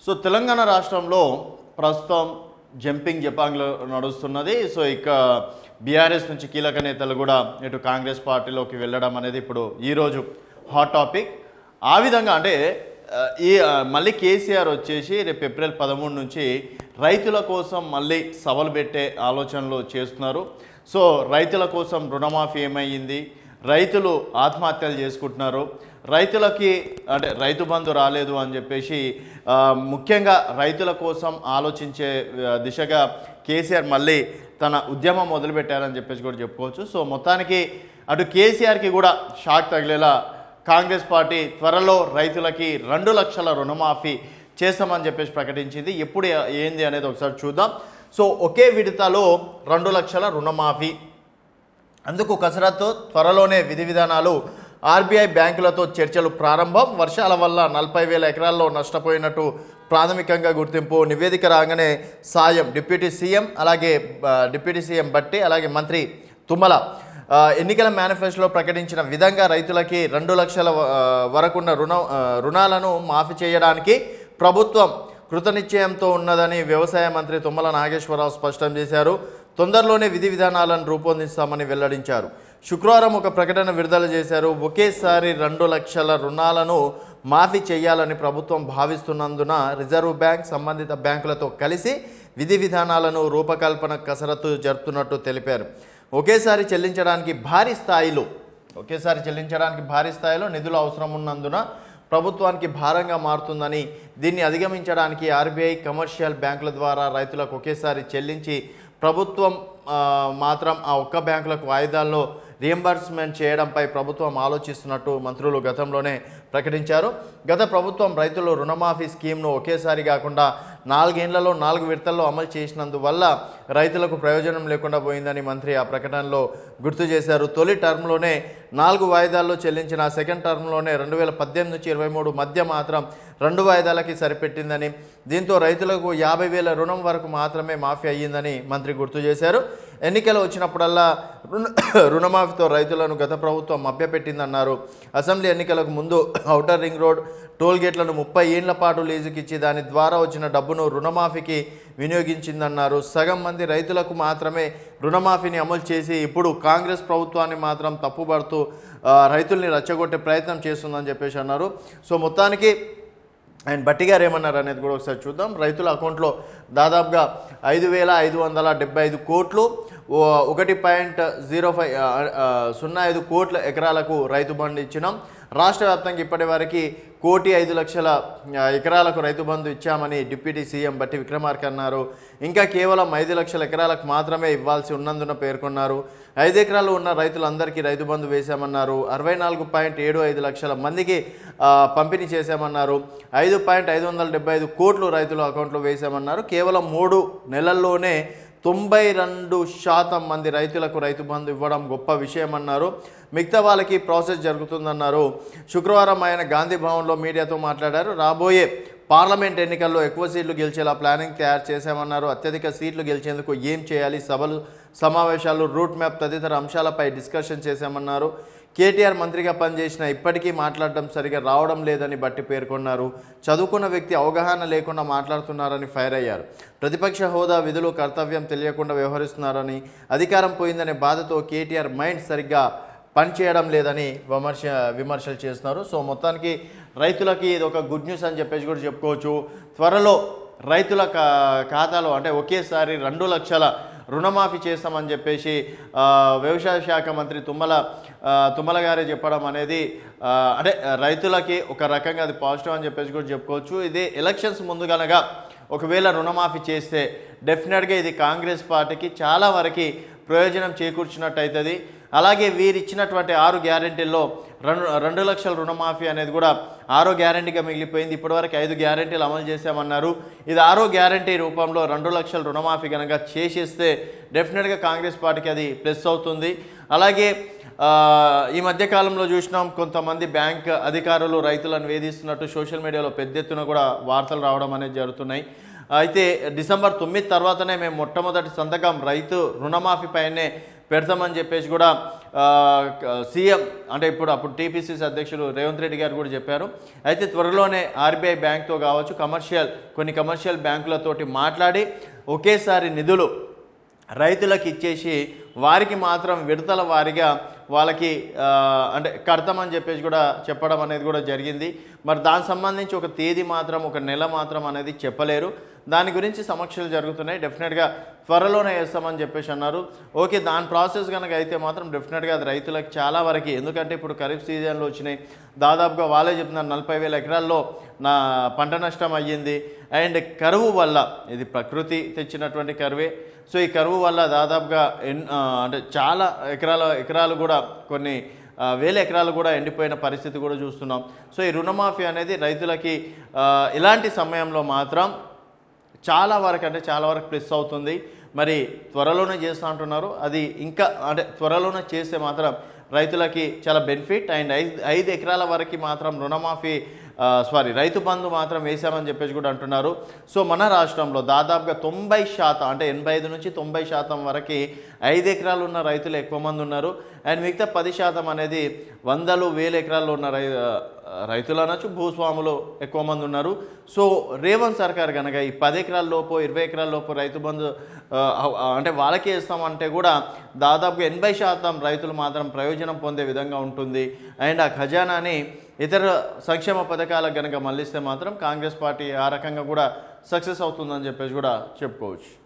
so Telangana రాష్ట్రంలో ప్రస్తుతం jumping జపాంగ్లో నడుస్తున్నది సో ఇక బీఆర్ఎస్ నుంచి కీలక నేతలు కూడా ఇటు కాంగ్రెస్ పార్టీలోకి వెళ్ళడం అనేది ఇప్పుడు ఈరోజు హాట్ టాపిక్ ఆ విధంగా అంటే ఆ, ఈ ఆ, మళ్ళీ కేసీఆర్ వచ్చేసి రేపు ఏప్రిల్ పదమూడు నుంచి రైతుల కోసం మళ్ళీ సభలు పెట్టే ఆలోచనలు చేస్తున్నారు సో రైతుల కోసం రుణమాఫీ ఏమైంది రైతులు ఆత్మహత్యలు చేసుకుంటున్నారు రైతులకి అంటే రైతు బంధు రాలేదు అని చెప్పేసి ఆ, ముఖ్యంగా రైతుల కోసం ఆలోచించే ఆ, దిశగా కేసీఆర్ మళ్ళీ తన ఉద్యమం మొదలుపెట్టారని చెప్పేసి కూడా చెప్పుకోవచ్చు సో మొత్తానికి అటు కేసీఆర్కి కూడా షాక్ తగిలేలా కాంగ్రెస్ పార్టీ త్వరలో రైతులకి రెండు లక్షల రుణమాఫీ చేస్తామని చెప్పేసి ప్రకటించింది ఎప్పుడు ఏంది అనేది ఒకసారి చూద్దాం సో ఒకే విడతలో రెండు లక్షల రుణమాఫీ అందుకు కసరత్తు త్వరలోనే విధి విధానాలు ఆర్బీఐ బ్యాంకులతో చర్చలు ప్రారంభం వర్షాల వల్ల నలభై వేల ఎకరాల్లో నష్టపోయినట్టు ప్రాథమికంగా గుర్తింపు నివేదిక రాగానే సాయం డిప్యూటీ సీఎం అలాగే ఆ, డిప్యూటీ సీఎం బట్టి అలాగే మంత్రి తుమ్మల ఆ, ఎన్నికల మేనిఫెస్టోలో ప్రకటించిన విధంగా రైతులకి రెండు లక్షల ఆ, వరకున్న రుణ ఆ, రుణాలను మాఫీ చేయడానికి ప్రభుత్వం కృతనిశ్చయంతో ఉన్నదని వ్యవసాయ మంత్రి తుమ్మల నాగేశ్వరరావు స్పష్టం చేశారు తొందరలోనే విధి విధానాలను రూపొందిస్తామని వెల్లడించారు శుక్రవారం ఒక ప్రకటన విడుదల చేశారు ఒకేసారి రెండు లక్షల రుణాలను మాఫీ చేయాలని ప్రభుత్వం భావిస్తున్నందున రిజర్వ్ బ్యాంక్ సంబంధిత బ్యాంకులతో కలిసి విధి విధానాలను రూపకల్పన కసరత్తు జరుపుతున్నట్టు తెలిపారు ఒకేసారి చెల్లించడానికి భారీ స్థాయిలో ఒకేసారి చెల్లించడానికి భారీ స్థాయిలో నిధులు అవసరం ఉన్నందున ప్రభుత్వానికి భారంగా మారుతుందని దీన్ని అధిగమించడానికి ఆర్బీఐ కమర్షియల్ బ్యాంకుల ద్వారా రైతులకు ఒకేసారి చెల్లించి ప్రభుత్వం ఆ, మాత్రం ఆ ఒక్క బ్యాంకులకు వాయిదాల్లో రియంబర్స్మెంట్ చేయడంపై ప్రభుత్వం ఆలోచిస్తున్నట్టు మంత్రులు గతంలోనే ప్రకటించారు గత ప్రభుత్వం రైతులు రుణమాఫీ స్కీమ్ను ఒకేసారి కాకుండా నాలుగేళ్లలో నాలుగు విడతల్లో అమలు చేసినందువల్ల రైతులకు ప్రయోజనం లేకుండా పోయిందని మంత్రి ఆ ప్రకటనలో గుర్తు చేశారు తొలి టర్మ్లోనే నాలుగు వాయిదాల్లో చెల్లించిన సెకండ్ టర్మ్లోనే రెండు వేల పద్దెనిమిది నుంచి ఇరవై మూడు మధ్య మాత్రం రెండు వాయిదాలకి సరిపెట్టిందని దీంతో రైతులకు యాభై వేల రుణం వరకు మాత్రమే మాఫీ అయ్యిందని మంత్రి గుర్తు చేశారు ఎన్నికలు వచ్చినప్పుడల్లా రుణ రుణమాఫీతో రైతులను గత ప్రభుత్వం మభ్యపెట్టిందన్నారు అసెంబ్లీ ఎన్నికలకు ముందు ఔటర్ రింగ్ రోడ్ టోల్ గేట్లను ముప్పై ఏళ్ల పాటు లీజుకిచ్చి దాని ద్వారా వచ్చిన డబ్బును రుణమాఫీకి వినియోగించిందన్నారు సగం మంది రైతులకు మాత్రమే రుణమాఫీని అమలు చేసి ఇప్పుడు కాంగ్రెస్ ప్రభుత్వాన్ని మాత్రం తప్పుపడుతూ ఆ, రైతుల్ని రెచ్చగొట్టే ప్రయత్నం చేస్తుందని చెప్పేసి అన్నారు సో మొత్తానికి ఆయన బట్టి గారు ఏమన్నారు అనేది కూడా ఒకసారి చూద్దాం రైతుల అకౌంట్లో దాదాపుగా ఐదు వేల ఐదు వందల డెబ్బై ఐదు కోట్లు ఓ- ఒకటి పాయింట్ జీరో ఫైవ్ ఆ, ఆ, సున్నా ఐదు కోట్ల ఎకరాలకు రైతు బంధు ఇచ్చినాం రాష్ట్ర వ్యాప్తంగా ఇప్పటి వరకు కోటి ఐదు లక్షల ఆ, ఎకరాలకు రైతు బంధు ఇచ్చామని డిప్యూటీ సీఎం బట్టి విక్రమార్క అన్నారు ఇంకా కేవలం ఐదు లక్షల ఎకరాలకు మాత్రమే ఇవ్వాల్సి ఉన్నందున పేర్కొన్నారు ఐదు ఎకరాలు ఉన్న రైతులందరికీ రైతు బంధు వేశామన్నారు అరవై నాలుగు పాయింట్ ఏడు ఐదు లక్షల మందికి ఆ, పంపిణీ చేశామన్నారు ఐదు పాయింట్ ఐదు వందల డెబ్బై ఐదు కోట్లు రైతుల అకౌంట్లో వేశామన్నారు కేవలం మూడు నెలల్లోనే తొంభై రెండు శాతం మంది రైతులకు రైతు బంధు ఇవ్వడం గొప్ప విషయం అన్నారు మిగతా వాళ్ళకి ప్రాసెస్ జరుగుతుందన్నారు శుక్రవారం ఆయన గాంధీ భవన్లో మీడియాతో మాట్లాడారు రాబోయే పార్లమెంట్ ఎన్నికల్లో ఎక్కువ సీట్లు గెలిచేలా ప్లానింగ్ తయారు చేశామన్నారు అత్యధిక సీట్లు గెలిచేందుకు ఏం చేయాలి సభలు సమావేశాలు రూట్ మ్యాప్ తదితర అంశాలపై డిస్కషన్ చేశామన్నారు కేటీఆర్ మంత్రిగా పనిచేసిన ఇప్పటికీ మాట్లాడడం సరిగా రావడం లేదని బట్టి పేర్కొన్నారు చదువుకున్న వ్యక్తి అవగాహన లేకుండా మాట్లాడుతున్నారని ఫైర్ అయ్యారు ప్రతిపక్ష హోదా విధులు కర్తవ్యం తెలియకుండా వ్యవహరిస్తున్నారని అధికారం పోయిందనే బాధతో కేటీఆర్ మైండ్ సరిగ్గా పనిచేయడం లేదని విమర్శ విమర్శలు చేస్తున్నారు సో మొత్తానికి రైతులకి ఇది ఒక గుడ్ న్యూస్ అని చెప్పేసి కూడా చెప్పుకోవచ్చు త్వరలో రైతుల ఖా- ఖాతాలో అంటే ఒకేసారి రెండు లక్షల రుణమాఫీ చేస్తామని చెప్పేసి ఆ, వ్యవసాయ శాఖ మంత్రి తుమ్మల ఆ, తుమ్మల గారే చెప్పడం అనేది ఆ, అంటే రైతులకి ఒక రకంగా అది పాజిటివ్ అని చెప్పేసి కూడా చెప్పుకోవచ్చు ఇది ఎలక్షన్స్ ముందు కనుక ఒకవేళ రుణమాఫీ చేస్తే డెఫినెట్గా ఇది కాంగ్రెస్ పార్టీకి చాలా వరకు ప్రయోజనం చేకూర్చినట్టు అవుతుంది అలాగే వీరు ఇచ్చినటువంటి ఆరు గ్యారెంటీల్లో రెండు రెండు లక్షల రుణమాఫీ అనేది కూడా ఆరో గ్యారెంటీగా మిగిలిపోయింది ఇప్పటివరకు ఐదు గ్యారెంటీలు అమలు చేశామన్నారు ఇది ఆరో గ్యారెంటీ రూపంలో రెండు లక్షల రుణమాఫీ కనుక చేసేస్తే డెఫినెట్గా కాంగ్రెస్ పార్టీకి అది ప్లస్ అవుతుంది అలాగే ఆ, ఈ మధ్య కాలంలో చూసినాం కొంతమంది బ్యాంక్ అధికారులు రైతులను వేధిస్తున్నట్టు సోషల్ మీడియాలో పెద్ద ఎత్తున కూడా వార్తలు రావడం అనేది జరుగుతున్నాయి అయితే డిసెంబర్ తొమ్మిది తర్వాతనే మేము మొట్టమొదటి సంతకం రైతు రుణమాఫీ పైనే పెడతామని చెప్పేసి కూడా ఆ, క- సీఎం అంటే ఇప్పుడు అప్పుడు టీపీసీసీ అధ్యక్షులు రేవంత్ రెడ్డి గారు కూడా చెప్పారు అయితే త్వరలోనే ఆర్బీఐ బ్యాంక్తో కావచ్చు కమర్షియల్ కొన్ని కమర్షియల్ బ్యాంకులతోటి మాట్లాడి ఒకేసారి నిధులు రైతులకు ఇచ్చేసి వారికి మాత్రం విడతల వారిగా వాళ్ళకి ఆ, అంటే కడతామని చెప్పేసి కూడా చెప్పడం అనేది కూడా జరిగింది మరి దానికి సంబంధించి ఒక తేదీ మాత్రం ఒక నెల మాత్రం అనేది చెప్పలేరు దాని గురించి సమీక్షలు జరుగుతున్నాయి డెఫినెట్గా త్వరలోనే వేస్తామని చెప్పేసి అన్నారు ఓకే దాని ప్రాసెస్ కనుక అయితే మాత్రం డెఫినెట్గా అది రైతులకు చాలా వరకు ఎందుకంటే ఇప్పుడు ఖరీఫ్ సీజన్లో వచ్చినాయి దాదాపుగా వాళ్ళే చెప్తున్నారు నలభై వేల ఎకరాల్లో నా పంట నష్టం అయ్యింది అండ్ కరువు వల్ల ఇది ప్రకృతి తెచ్చినటువంటి కరువే సో ఈ కరువు వల్ల దాదాపుగా ఎన్ ఆ, అంటే చాలా ఎకరాల ఎకరాలు కూడా కొన్ని ఆ, వేల ఎకరాలు కూడా ఎండిపోయిన పరిస్థితి కూడా చూస్తున్నాం సో ఈ రుణమాఫీ అనేది రైతులకి ఆ, ఇలాంటి సమయంలో మాత్రం చాలా వరకు అంటే చాలా వరకు ప్లస్ అవుతుంది మరి త్వరలోనే చేస్తా అంటున్నారు అది ఇంకా అంటే త్వరలోనే చేస్తే మాత్రం రైతులకి చాలా బెనిఫిట్ అండ్ ఐదు ఐదు ఎకరాల వరకు మాత్రం రుణమాఫీ సారీ రైతు బంధు మాత్రం వేశామని చెప్పేసి కూడా అంటున్నారు సో మన రాష్ట్రంలో దాదాపుగా తొంభై శాతం అంటే ఎనభై ఐదు నుంచి తొంభై శాతం వరకు ఐదు ఎకరాలు ఉన్న రైతులు ఎక్కువ మంది ఉన్నారు అండ్ మిగతా పది శాతం అనేది వందలు వేల ఎకరాల్లో ఉన్న రై రైతులు అనొచ్చు భూస్వాములు ఎక్కువ మంది ఉన్నారు సో రేవంత్ సర్కార్ కనుక ఈ పది ఎకరాల లోపు ఇరవై ఎకరాల లోపు రైతు బంధు ఆ, ఆ, అంటే వాళ్ళకే ఇస్తామంటే కూడా దాదాపు ఎనభై శాతం రైతులు మాత్రం ప్రయోజనం పొందే విధంగా ఉంటుంది అండ్ ఆ ఖజానాని ఇతర సంక్షేమ పథకాలకు కనుక మళ్ళిస్తే మాత్రం కాంగ్రెస్ పార్టీ ఆ రకంగా కూడా సక్సెస్ అవుతుందని చెప్పేసి కూడా చెప్పుకోవచ్చు